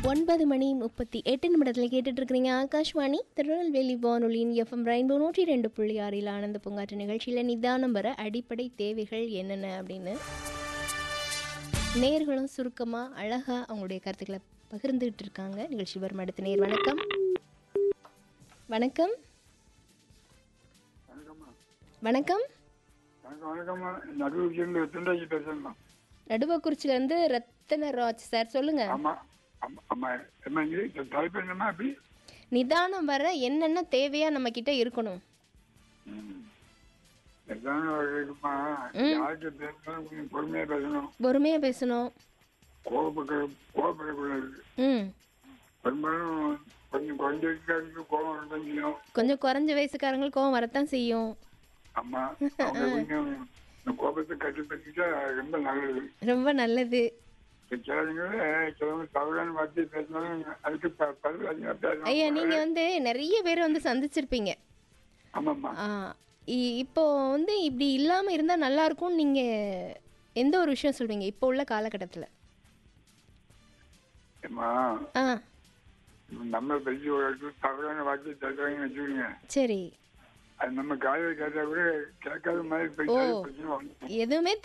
ஒன்பது மணி முப்பத்தி எட்டு நிமிடத்தில் கேட்டுட்டு இருக்கிறீங்க ஆகாஷ்வாணி திருநெல்வேலி வானொலியின் எஃப்எம் ரெயின்போ நூற்றி ரெண்டு புள்ளி ஆறில் ஆனந்த பூங்காற்று நிகழ்ச்சியில் நிதானம் வர அடிப்படை தேவைகள் என்னென்ன அப்படின்னு நேர்களும் சுருக்கமாக அழகாக அவங்களுடைய கருத்துக்களை பகிர்ந்துகிட்டு இருக்காங்க நிகழ்ச்சி வரும் அடுத்த நேர் வணக்கம் வணக்கம் வணக்கம்மா வணக்கம் வணக்கம் வணக்கம்மா நடுவுக்கு துண்டாஜி பேசுறேம்மா நடுவக்குறிச்சியிலேருந்து ரத்தன ராஜ் சார் சொல்லுங்கள் ஆமா ஆமா ஆமா அம்மா நீ இந்த தலைப்பு என்னம்மா அப்படி நிதானம் வர என்னென்ன தேவையாக நம்ம கிட்ட இருக்கணும் ம். எதான இருக்குமா யாருக்கு பேசினாலும் கொஞ்சம் பொறுமையா பேசணும் பொறுமையாக பேசணும் கோபப்பட கோபப்படக்கூடாது ம் பெரும்பாலும் கொஞ்சம் கொஞ்சம் இருக்காருக்கு கோபம் வரதான் செய்யும் கொஞ்சம் குறைஞ்ச வயசுக்காரங்களுக்கு கோவம் வரத்தான் செய்யும் ஆமா அவங்க கொஞ்சம் இந்த கோபத்தை கட்டுப்படுத்திட்டா ரொம்ப நல்லது ரொம்ப நல்லது சிலவங்க சிலவங்க தவறான வார்த்தை பேசினாலும் அதுக்கு ப- பதில் அதிகமாக ஐயா பேசணும் நீங்கள் வந்து நிறைய பேர் வந்து சந்திச்சிருப்பீங்க ஆமாம்மா ஆ, இ- இப்போ வந்து இப்படி இல்லாமல் இருந்தால் நல்லா இருக்கும்னு நீங்கள் எந்த ஒரு விஷயம் சொல்வீங்க இப்போ உள்ள காலகட்டத்தில் ஏம்மா ஆ நம்ம பெரிய ஒரு இடத்துல தவறான வார்த்தை பேசுறாங்கன்னு வச்சுக்கோங்க சரி அது நம்ம காலையில் கேட்டா கூட கேட்காத மாதிரி போய் ஓ. பிரச்சனை வந்து எதுவுமே